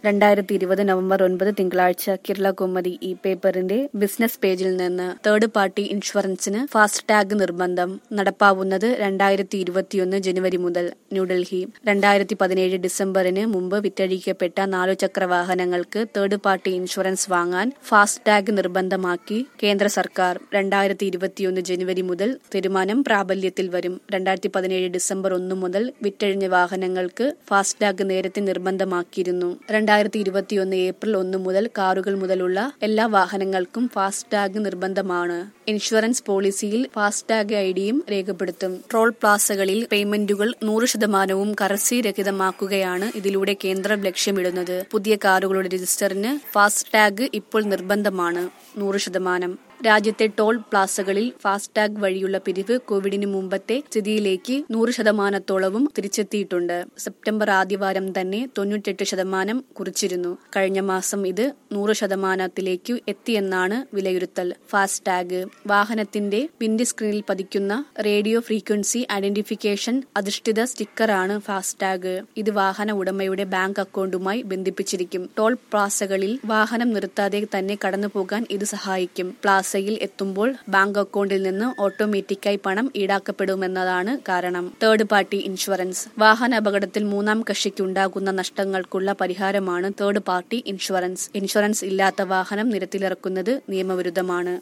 രണ്ടായിരത്തി ഇരുപത് നവംബർ ഒൻപത് തിങ്കളാഴ്ച കേരള കൗമുദി ഈ പേപ്പറിന്റെ ബിസിനസ് പേജിൽ നിന്ന് തേർഡ് പാർട്ടി ഇൻഷുറൻസിന് ഫാസ്ടാഗ് നിർബന്ധം നടപ്പാവുന്നത് രണ്ടായിരത്തി ഇരുപത്തിയൊന്ന് ജനുവരി മുതൽ ന്യൂഡൽഹി രണ്ടായിരത്തി പതിനേഴ് ഡിസംബറിന് മുമ്പ് വിറ്റഴിക്കപ്പെട്ട നാലുചക്ര വാഹനങ്ങൾക്ക് തേർഡ് പാർട്ടി ഇൻഷുറൻസ് വാങ്ങാൻ ഫാസ്ടാഗ് നിർബന്ധമാക്കി കേന്ദ്ര സർക്കാർ രണ്ടായിരത്തി ഇരുപത്തിയൊന്ന് ജനുവരി മുതൽ തീരുമാനം പ്രാബല്യത്തിൽ വരും രണ്ടായിരത്തി പതിനേഴ് ഡിസംബർ ഒന്ന് മുതൽ വിറ്റഴിഞ്ഞ വാഹനങ്ങൾക്ക് ഫാസ്ടാഗ് നേരത്തെ നിർബന്ധമാക്കിയിരുന്നു രണ്ടായിരത്തി ഇരുപത്തിയൊന്ന് ഏപ്രിൽ ഒന്ന് മുതൽ കാറുകൾ മുതലുള്ള എല്ലാ വാഹനങ്ങൾക്കും ഫാസ്ടാഗ് നിർബന്ധമാണ് ഇൻഷുറൻസ് പോളിസിയിൽ ഫാസ്ടാഗ് ഐഡിയും രേഖപ്പെടുത്തും ടോൾ പ്ലാസകളിൽ പേയ്മെന്റുകൾ നൂറ് ശതമാനവും കറൻസി രഹിതമാക്കുകയാണ് ഇതിലൂടെ കേന്ദ്രം ലക്ഷ്യമിടുന്നത് പുതിയ കാറുകളുടെ രജിസ്റ്ററിന് ഫാസ്ടാഗ് ഇപ്പോൾ നിർബന്ധമാണ് നൂറ് ശതമാനം രാജ്യത്തെ ടോൾ പ്ലാസകളിൽ ഫാസ്ടാഗ് വഴിയുള്ള പിരിവ് കോവിഡിന് മുമ്പത്തെ സ്ഥിതിയിലേക്ക് നൂറ് ശതമാനത്തോളവും തിരിച്ചെത്തിയിട്ടുണ്ട് സെപ്റ്റംബർ ആദ്യവാരം തന്നെ തൊണ്ണൂറ്റെട്ട് ശതമാനം കുറിച്ചിരുന്നു കഴിഞ്ഞ മാസം ഇത് നൂറ് ശതമാനത്തിലേക്ക് എത്തിയെന്നാണ് വിലയിരുത്തൽ ഫാസ്ടാഗ് വാഹനത്തിന്റെ വിൻഡ് സ്ക്രീനിൽ പതിക്കുന്ന റേഡിയോ ഫ്രീക്വൻസി ഐഡന്റിഫിക്കേഷൻ അധിഷ്ഠിത സ്റ്റിക്കറാണ് ഫാസ്ടാഗ് ഇത് വാഹന ഉടമയുടെ ബാങ്ക് അക്കൗണ്ടുമായി ബന്ധിപ്പിച്ചിരിക്കും ടോൾ പ്ലാസകളിൽ വാഹനം നിർത്താതെ തന്നെ കടന്നുപോകാൻ ഇത് സഹായിക്കും പ്ലാസയിൽ എത്തുമ്പോൾ ബാങ്ക് അക്കൗണ്ടിൽ നിന്ന് ഓട്ടോമാറ്റിക്കായി പണം ഈടാക്കപ്പെടുമെന്നതാണ് കാരണം തേർഡ് പാർട്ടി ഇൻഷുറൻസ് വാഹന അപകടത്തിൽ മൂന്നാം കക്ഷിക്ക് ഉണ്ടാകുന്ന നഷ്ടങ്ങൾക്കുള്ള പരിഹാരമാണ് തേർഡ് പാർട്ടി ഇൻഷുറൻസ് ഇൻഷുറൻസ് ഇല്ലാത്ത വാഹനം നിരത്തിലിറക്കുന്നത് നിയമവിരുദ്ധമാണ്